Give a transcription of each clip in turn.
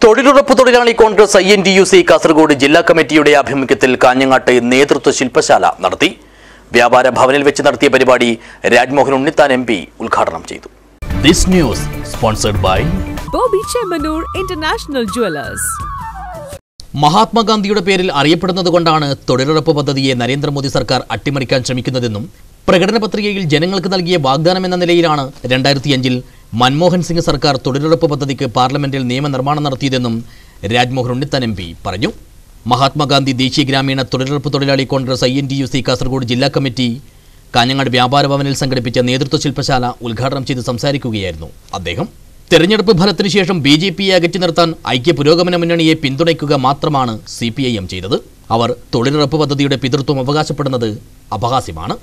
തൊഴിലുറപ്പ് തൊഴിലാളി Congress I N D U C Kasaragod ജില്ലാ കമ്മിറ്റിയുടെ ആഭിമുഖ്യത്തിൽ കാഞ്ഞങ്ങാട്ട് നേതൃത്വ ശില്പശാല നടത്തി വ്യാപാര ഭവനിൽ വെച്ച് നടത്തിയ പരിപാടി രാജ്മോഹൻ ഉണ്ണിത്താൻ എം പി ഉദ്ഘാടനം ചെയ്തു this news sponsored by Bobby Chemanur International Jewelers. മഹാത്മാഗാന്ധിയുടെ പേരിൽ അറിയപ്പെടുന്നതുകൊണ്ടാണ് തൊഴിലുറപ്പ് പദ്ധതിയെ നരേന്ദ്രമോദി സർക്കാർ അട്ടിമറിക്കാൻ ശ്രമിക്കുന്നതെന്നും പ്രകടന പത്രികയിൽ ജനങ്ങൾക്ക് നൽകിയ വാഗ്ദാനം എന്ന നിലയിലാണ് രണ്ടായിരത്തിയഞ്ചിൽ മൻമോഹൻ സിംഗ് സർക്കാർ തൊഴിലുറപ്പ് പദ്ധതിക്ക് പാർലമെന്റിൽ നിയമനിർമ്മാണം നടത്തിയതെന്നും രാജ്മോഹൻ ഉണ്ണിത്താൻ എം പി പറഞ്ഞു മഹാത്മാഗാന്ധി ദേശീയ ഗ്രാമീണ തൊഴിലുറപ്പ് തൊഴിലാളി Congress I N T U C Kasaragod ജില്ലാ കമ്മിറ്റി കാഞ്ഞങ്ങാട് വ്യാപാര ഭവനിൽ സംഘടിപ്പിച്ച നേതൃത്വ ശില്പശാല ഉദ്ഘാടനം ചെയ്ത് സംസാരിക്കുകയായിരുന്നു അദ്ദേഹം തെരഞ്ഞെടുപ്പ് ഫലത്തിനു ശേഷം ബി ജെ പിയെ അകറ്റി നിർത്താൻ ഐക്യ പുരോഗമന മുന്നണിയെ പിന്തുണയ്ക്കുക മാത്രമാണ് സി പി ഐ എം ചെയ്തത് അവർ തൊഴിലുറപ്പ് പദ്ധതിയുടെ പിതൃത്വം അവകാശപ്പെടുന്നത് അപഹാസ്യമാണ്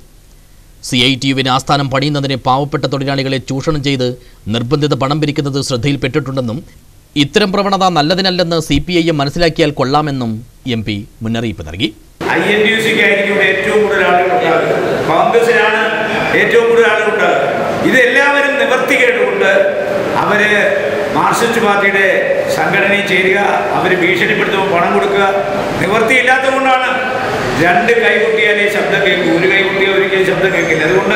സി ഐ ടി യുവിന് ആസ്ഥാനം പണിയുന്നതിന് പാവപ്പെട്ട തൊഴിലാളികളെ ചൂഷണം ചെയ്ത് നിർബന്ധിത പണം പിരിക്കുന്നത് ശ്രദ്ധയിൽപ്പെട്ടിട്ടുണ്ടെന്നും ഇത്തരം പ്രവണത നല്ലതിനല്ലെന്ന് സി പി ഐ എം മനസ്സിലാക്കിയാൽ കൊള്ളാമെന്നും എം പി മുന്നറിയിപ്പ് നൽകി ഐ എൻ ഡി സിക്ക് ആയിരിക്കും ഇവിടെ ഏറ്റവും കൂടുതൽ ആളുകൾ ഉണ്ടാകുക കോൺഗ്രസിനാണ് ഏറ്റവും കൂടുതൽ ആളുകൾ ഉണ്ടാകുക ഇതെല്ലാവരും നിവർത്തികേണ്ടുകൊണ്ട് അവര് മാർക്സിസ്റ്റ് പാർട്ടിയുടെ സംഘടനയിൽ ചേരുക അവർ ഭീഷണിപ്പെടുത്തുമ്പോൾ പണം കൊടുക്കുക നിവർത്തിയില്ലാത്തത് കൊണ്ടാണ് രണ്ട് കൈ കൊട്ടിയാലേ ശബ്ദം കേൾക്കൂ ഒരു കൈ കൊട്ടിയാൽ ഒരിക്കലും ശബ്ദം കേൾക്കില്ല അതുകൊണ്ട്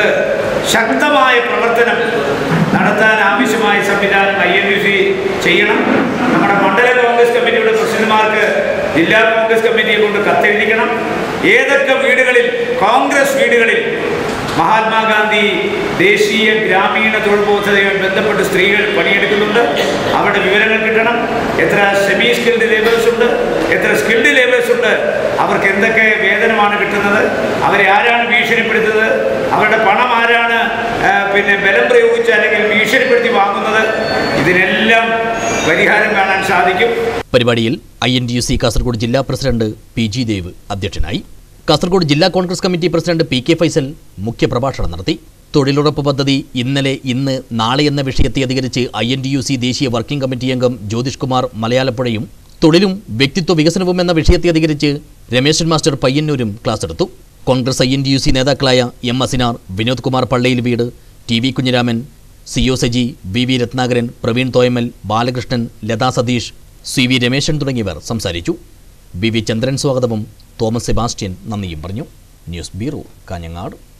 ശക്തമായ പ്രവർത്തനം നടത്താൻ ആവശ്യമായ സംവിധാനം ഐ എൻ ഡി സി ചെയ്യണം നമ്മുടെ മണ്ഡല കോൺഗ്രസ് കമ്മിറ്റിയുടെ പ്രസിഡന്റുമാർക്ക് ജില്ലാ കോൺഗ്രസ് കമ്മിറ്റിയെ കൊണ്ട് കത്തെഴുതിക്കണം ഏതൊക്കെ വീടുകളിൽ കോൺഗ്രസ് വീടുകളിൽ മഹാത്മാഗാന്ധി ദേശീയ ഗ്രാമീണ തൊഴിൽ പദ്ധതിയുമായി ബന്ധപ്പെട്ട് സ്ത്രീകൾ പണിയെടുക്കുന്നുണ്ട് അവരുടെ വിവരങ്ങൾ കിട്ടണം എത്ര സെമി സ്കിൽഡ് ലേബേഴ്സ് ഉണ്ട് എത്ര സ്കിൽഡ് ലേബേഴ്സ് ഉണ്ട് അവർക്ക് എന്തൊക്കെ വേതനമാണ് കിട്ടുന്നത് അവരെ ആരാണ് ഭീഷണിപ്പെടുത്തുന്നത് അവരുടെ പണം ആരാണ് ആ, പിന്നെ ബലം പ്രയോഗിച്ച് അല്ലെങ്കിൽ ഭീഷണിപ്പെടുത്തി വാങ്ങുന്നത് ഇതിനെല്ലാം പരിഹാരം കാണാൻ സാധിക്കും പരിപാടിയിൽ I N D U C Kasaragod ജില്ലാ പ്രസിഡന്റ് പി ജി ദേവ് അധ്യക്ഷനായി കാസർഗോഡ് ജില്ലാ Congress committee president P K Faisal മുഖ്യപ്രഭാഷണം നടത്തി തൊഴിലുറപ്പ് പദ്ധതി ഇന്നലെ ഇന്ന് നാളെ എന്ന വിഷയത്തെ അധികരിച്ച് I N D U C ദേശീയ വർക്കിംഗ് കമ്മിറ്റി അംഗം ജ്യോതിഷ് കുമാർ മലയാളപ്പുഴയും തൊഴിലും വ്യക്തിത്വ വികസനവും എന്ന വിഷയത്തെ അധികരിച്ച് രമേശൻ മാസ്റ്റർ പയ്യന്നൂരും ക്ലാസ് എടുത്തു Congress I N D U C നേതാക്കളായ എം അസിനാർ വിനോദ് കുമാർ പള്ളയിൽ വീട് T V Kunhiraman C O Saji V V Ratnakaran Praveen Thoyamal Balakrishnan Latha Satheesh C V Ramesan തുടങ്ങിയവർ സംസാരിച്ചു ബി വി ചന്ദ്രൻ സ്വാഗതവും തോമസ് സെബാസ്റ്റ്യൻ നന്ദിയും പറഞ്ഞു ന്യൂസ് ബ്യൂറോ കാഞ്ഞങ്ങാട്